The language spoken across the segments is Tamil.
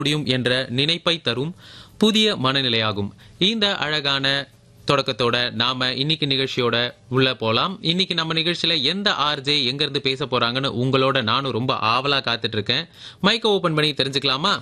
முடியும் என்ற நினைப்பை தரும் புதிய மனநிலையாகும் இந்த அழகான தொடக்கத்தோட நாம இன்னைக்கு நிகழ்ச்சியோட உள்ள போலாம் இன்னைக்கு நம்ம நிகழ்ச்சியில எந்த ஆர்ஜே எங்க இருந்து பேச போறாங்கன்னு உங்களோட நானும் ரொம்ப ஆவலா காத்துட்டு இருக்கேன் மைக்க ஓபன் பண்ணி தெரிஞ்சுக்கலாமா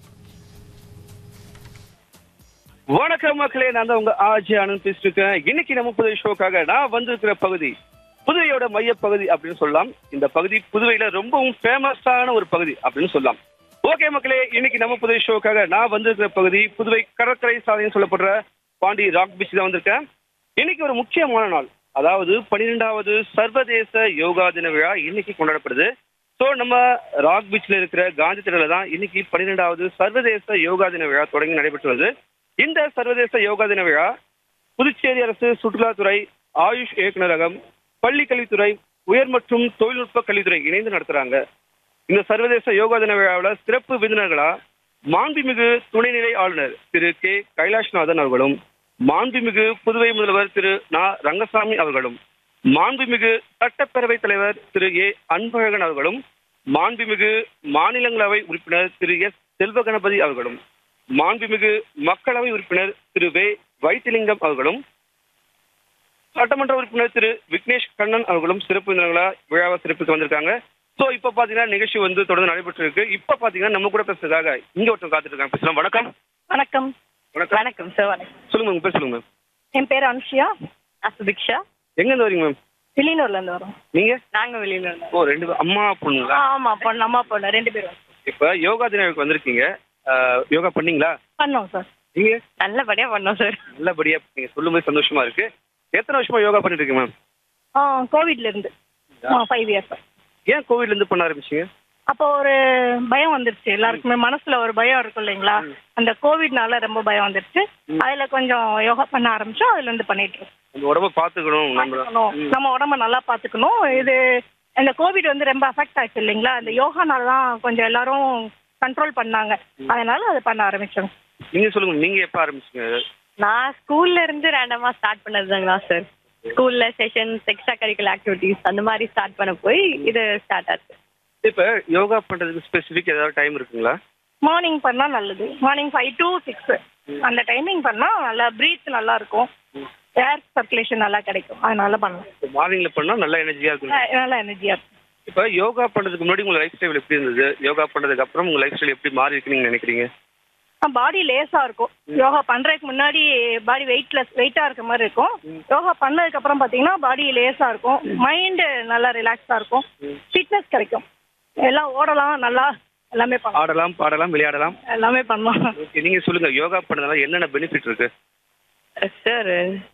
வணக்கம் மக்களே நான் தான் உங்க ஆஜி ஆனந்த் பேசிட்டு இருக்கேன் இன்னைக்கு நம்ம புதுவை ஷோக்காக நான் வந்திருக்கிற பகுதி புதுவையோட மைய பகுதி அப்படின்னு சொல்லலாம் இந்த பகுதி புதுவையில ரொம்பவும் ஃபேமஸான ஒரு பகுதி அப்படின்னு சொல்லலாம் ஓகே மக்களே இன்னைக்கு நம்ம புதுவை ஷோக்காக நான் வந்திருக்கிற பகுதி புதுவை கடற்கரை சாலைன்னு சொல்லப்படுற பாண்டி ராக் பீச் தான் வந்திருக்கேன் இன்னைக்கு ஒரு முக்கியமான நாள் அதாவது பன்னிரெண்டாவது சர்வதேச யோகா தின விழா இன்னைக்கு கொண்டாடப்படுது ஸோ நம்ம ராக் பீச்ல இருக்கிற காந்தி திடல தான் இன்னைக்கு பன்னிரெண்டாவது சர்வதேச யோகா தின விழா தொடங்கி நடைபெற்று வருது இந்த சர்வதேச யோகா தின விழா புதுச்சேரி அரசு சுற்றுலாத்துறை ஆயுஷ் இயக்குநரகம் பள்ளி கல்வித்துறை உயர் மற்றும் தொழில்நுட்ப கல்வித்துறை இணைந்து நடத்துறாங்க இந்த சர்வதேச யோகா தின விழாவில் சிறப்பு விருந்தினர்களா மாண்புமிகு துணைநிலை ஆளுநர் திரு கே கைலாஷ்நாதன் அவர்களும் மாண்புமிகு புதுவை முதல்வர் திரு நா ரங்கசாமி அவர்களும் மாண்புமிகு சட்டப்பேரவைத் தலைவர் திரு ஏ அன்பழகன் அவர்களும் மாண்புமிகு மாநிலங்களவை உறுப்பினர் திரு எஸ் செல்வ கணபதி அவர்களும் மாண்புமிகு மக்களவை உறுப்பினர் திரு வே வைத்திலிங்கம் அவர்களும் சட்டமன்ற உறுப்பினர் திரு விக்னேஷ் கண்ணன் அவர்களும் சிறப்பு விருந்தினர்களா விழாவை சிறப்பிக்க வந்திருக்காங்க ஸோ இப்போ பார்த்தீங்கன்னா நிகழ்ச்சி வந்து தொடர்ந்து நடைபெற்று இருக்கு இப்போ பார்த்தீங்கன்னா நம்ம கூட பேசுறதுக்காக இங்க ஒருத்தர் காத்துட்டு இருக்காங்க பேசலாம் வணக்கம் வணக்கம் வணக்கம் வணக்கம் சார் வணக்கம் சொல்லுங்க உங்க பேர் சொல்லுங்க மேம் என் பேர் அனுஷியா சுபிக்ஷா எங்க இருந்து வரீங்க மேம் வெளியூர்ல இருந்து வரோம் நீங்க நாங்க வெளியூர்ல இருந்து ஓ ரெண்டு பேர் அம்மா பொண்ணுங்களா ஆ, ஆமா பொண்ணு அம்மா பொண்ணு ரெண்டு பேரும் இப்போ யோகா தினத்துக்கு வந்திருக்கீங்க ஆஹ், யோகா பண்ணீங்களா பண்ணோம் சார் நீங்க நல்லபடியா பண்ணோம் சார் நல்லபடியா நீங்க சொல்லும்போது சந்தோஷமா இருக்கு எத்தனை வருஷமா யோகா பண்ணிட்டு இருக்கீங்க மேம் ஆ கோவிட்ல இருந்து ஃபைவ் இயர்ஸ் ஏன் கோவிட்ல இருந்து பண்ண ஆரம்பிச்சீங்க அப்போ ஒரு பயம் வந்துருச்சு எல்லாருக்குமே மனசுல ஒரு பயம் இருக்கும் இல்லைங்களா அந்த கோவிட்னால ரொம்ப பயம் வந்துருச்சு அதுல கொஞ்சம் யோகா பண்ண ஆரம்பிச்சோம் அதுல இருந்து பண்ணிட்டு இருக்கோம் நம்ம உடம்ப பாத்துக்கணும் நம்ம பாத்துக்கணும். நம்ம உடம்ப நல்லா பாத்துக்கணும் இது இந்த கோவிட் வந்து ரொம்ப அஃபெக்ட் ஆச்சு இல்லைங்களா இந்த யோகானால தான் கொஞ்சம் எல்லாரும் கண்ட்ரோல் பண்ணாங்க அதனால அதை பண்ண ஆரம்பிச்சோம் நீங்க சொல்லுங்க நீங்க எப்ப ஆரம்பிச்சீங்க நான் ஸ்கூல்ல இருந்து ரேண்டமா ஸ்டார்ட் பண்ணதுதாங்களா சார் ஸ்கூல்ல செஷன்ஸ் எக்ஸ்ட்ரா கரிக்குலர் ஆக்டிவிட்டிஸ் அந்த மாதிரி ஸ்டார்ட் பண்ண போய் இது ஸ்டார்ட் ஆச்சு இப்ப யோகா பண்றதுக்கு ஸ்பெசிபிக் ஏதாவது டைம் இருக்குங்களா மார்னிங் பண்ணா நல்லது மார்னிங் ஃபைவ் டு சிக்ஸ் அந்த டைமிங் பண்ணா நல்லா பிரீத் நல்லா இருக்கும் ஏர் சர்க்குலேஷன் நல்லா கிடைக்கும் அதனால பண்ணலாம் மார்னிங்ல பண்ணா நல்ல எனர்ஜியா இருக்கும் ந- நல்லா எனர்ஜியா இருக்கும் இப்ப யோகா பண்றதுக்கு முன்னாடி உங்க லைஃப் ஸ்டைல் எப்படி இருந்தது யோகா பண்றதுக்கு அப்புறம் உங்க லைஃப் ஸ்டைல் எப்படி மாறி இருக்குன்னு நீங்க நினைக்கிறீங்க பாடி லேசா இருக்கும் யோகா பண்றதுக்கு முன்னாடி பாடி வெயிட்லெஸ் வெயிட்டா இருக்க மாதிரி இருக்கும் யோகா பண்ணதுக்கு அப்புறம் பாத்தீங்கன்னா பாடி லேசா இருக்கும் மைண்ட் நல்லா ரிலாக்ஸா இருக்கும் ஃபிட்னஸ் கிடைக்கும் எல்லாம் ஓடலாம் நல்லா எல்லாமே பண்ணலாம் ஆடலாம் பாடலாம் விளையாடலாம் எல்லாமே பண்ணலாம் ஓகே நீங்க சொல்லுங்க யோகா பண்ணதுனால என்னென்ன பெனிஃபிட் இருக்கு சார்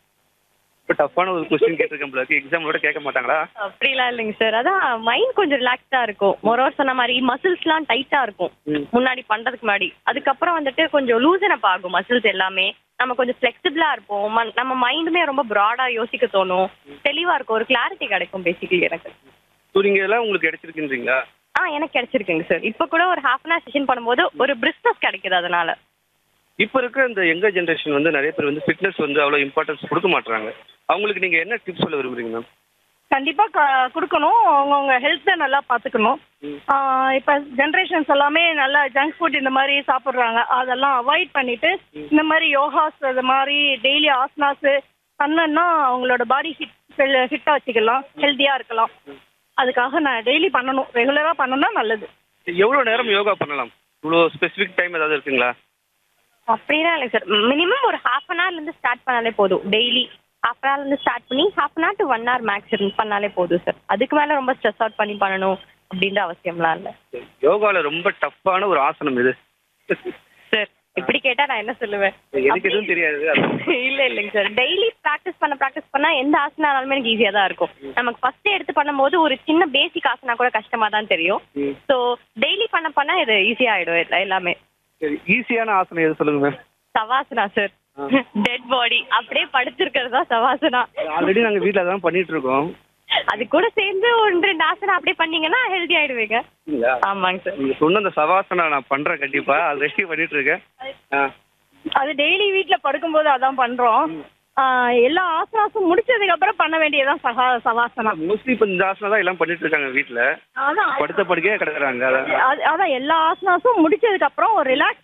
இப்ப டஃப்பான ஒரு கொஸ்டின் கேட்டிருக்கேன் போல எக்ஸாம் கூட கேட்க மாட்டாங்களா அப்படிலாம் இல்லைங்க சார் அதான் மைண்ட் கொஞ்சம் ரிலாக்ஸ்டா இருக்கும் மொரோர் சொன்ன மாதிரி மசில்ஸ்லாம் டைட்டா இருக்கும் முன்னாடி பண்றதுக்கு முன்னாடி அதுக்கப்புறம் வந்துட்டு கொஞ்சம் லூசன் அப் ஆகும் மசில்ஸ் எல்லாமே நம்ம கொஞ்சம் ஃபிளெக்சிபிளா இருப்போம் ம- நம்ம மைண்டுமே ரொம்ப ப்ராடா யோசிக்க தோணும் தெளிவா இருக்கும் ஒரு கிளாரிட்டி கிடைக்கும் பேசிக்கலி எனக்கு ஸோ நீங்க எல்லாம் உங்களுக்கு கிடைச்சிருக்குன்றீங்களா ஆ எனக்கு கிடைச்சிருக்குங்க சார் இப்போ கூட ஒரு ஹாஃப் அன் ஹவர் செஷன் பண்ணும்போது ஒரு பிரிஸ்னஸ் கிடைக்குது அதனால இப்ப இருக்கிற இந்த யங்கர் ஜென்ரேஷன் வந்து நிறைய பேர் வந்து ஃபிட்னஸ் வந்து அவ்வளவு இம்பார்ட்டன்ஸ் கொடுக்க மாட்டாங்க அவங்களுக்கு நீங்க என்ன டிப்ஸ் சொல்ல விரும்புறீங்க மேம் கண்டிப்பா க- கொடுக்கணும் அவங்கவுங்க ஹெல்த்தை நல்லா பாத்துக்கணும் ஆஹ் இப்ப ஜென்ரேஷன்ஸ் எல்லாமே நல்லா ஜங்க் ஃபுட் இந்த மாதிரி சாப்பிடுறாங்க அதெல்லாம் அவாய்ட் பண்ணிட்டு இந்த மாதிரி யோகாஸ் இது மாதிரி டெய்லி ஆசனாஸ் பண்ணனா அவங்களோட பாடி ஃபிட் ஃபிட்டா வச்சுக்கலாம் ஹெல்த்தியா இருக்கலாம் அதுக்காக நான் டெய்லி பண்ணணும் ரெகுலரா பண்ணனா நல்லது எவ்வளவு நேரம் யோகா பண்ணலாம் இவ்வளவு ஸ்பெசிபிக் டைம் ஏதாவது இருக்குங்களா அப்படிலாம் இல்லை சார் மினிமம் ஒரு ஹாஃப் அன் ஹவர்ல இருந்து ஸ்டார்ட் பண்ணாலே போதும் டெய்லி ஹாஃப் அன் ஹவர்ல இருந்து ஸ்டார்ட் பண்ணி half an hour to one hour max பண்ணாலே போதும் சார் அதுக்கு மேல ரொம்ப ஸ்ட்ரெஸ் அவுட் பண்ணி பண்ணணும் அப்படின்ற அவசியம்லாம் இல்லை யோகால ரொம்ப டஃப்பான ஒரு ஆசனம் இது சார் இப்படி கேட்டா நான் என்ன சொல்லுவேன் எனக்கு எதுவும் தெரியாது அதான். இல்ல இல்லைங்க சார் டெய்லி ப்ராக்டிஸ் பண்ண ப்ராக்டிஸ் பண்ணா எந்த ஆசனாலுமே எனக்கு ஈஸியா தான் இருக்கும் நமக்கு ஃபர்ஸ்ட் எடுத்து பண்ணும்போது ஒரு சின்ன பேசிக் ஆசனா கூட கஷ்டமா தான் தெரியும் ஸோ டெய்லி பண்ண பண்ணா இது ஈஸியா ஆயிடும் எல்லா- எல்லாமே சரி ஈஸியான ஆசனம் எது சொல்லுங்க ma'am shavasana sir dead body அப்படியே படுத்திருக்கிறது தான் சவாசனா ஆல்ரெடி நாங்க வீட்ல அதான் பண்ணிட்டு இருக்கோம் அது கூட சேர்ந்து ஒன்று ரெண்டு ஆசனம் அப்படியே பண்ணீங்கன்னா ஹெல்தி ஆயிடுவீங்க இல்லையா? ஆமாங்க சார் நீங்க சொன்ன அந்த சவாசனம் நான் பண்றேன் கண்டிப்பா ஆல்ரெடி பண்ணிட்டு இருக்கேன் ஆ. அது டெய்லி வீட்ல படுக்கும்போது அதான் பண்றோம் எல்லா ஆசனாஸும் முடிச்சதுக்கு அப்புறம் பண்ண வேண்டியதுதான் சகா சவாசனா மோஸ்ட்லி இப்போ இந்த ஆசனம் தான் எல்லாம் பண்ணிட்டு இருக்காங்க வீட்டுல அதான் படுத்த படுக்கையே கிடக்குறாங்க அதான் அது- அதான் எல்லா ஆசனாஸும் முடிச்சதுக்கு அப்புறம் ஒரு ரிலாக்ஸ்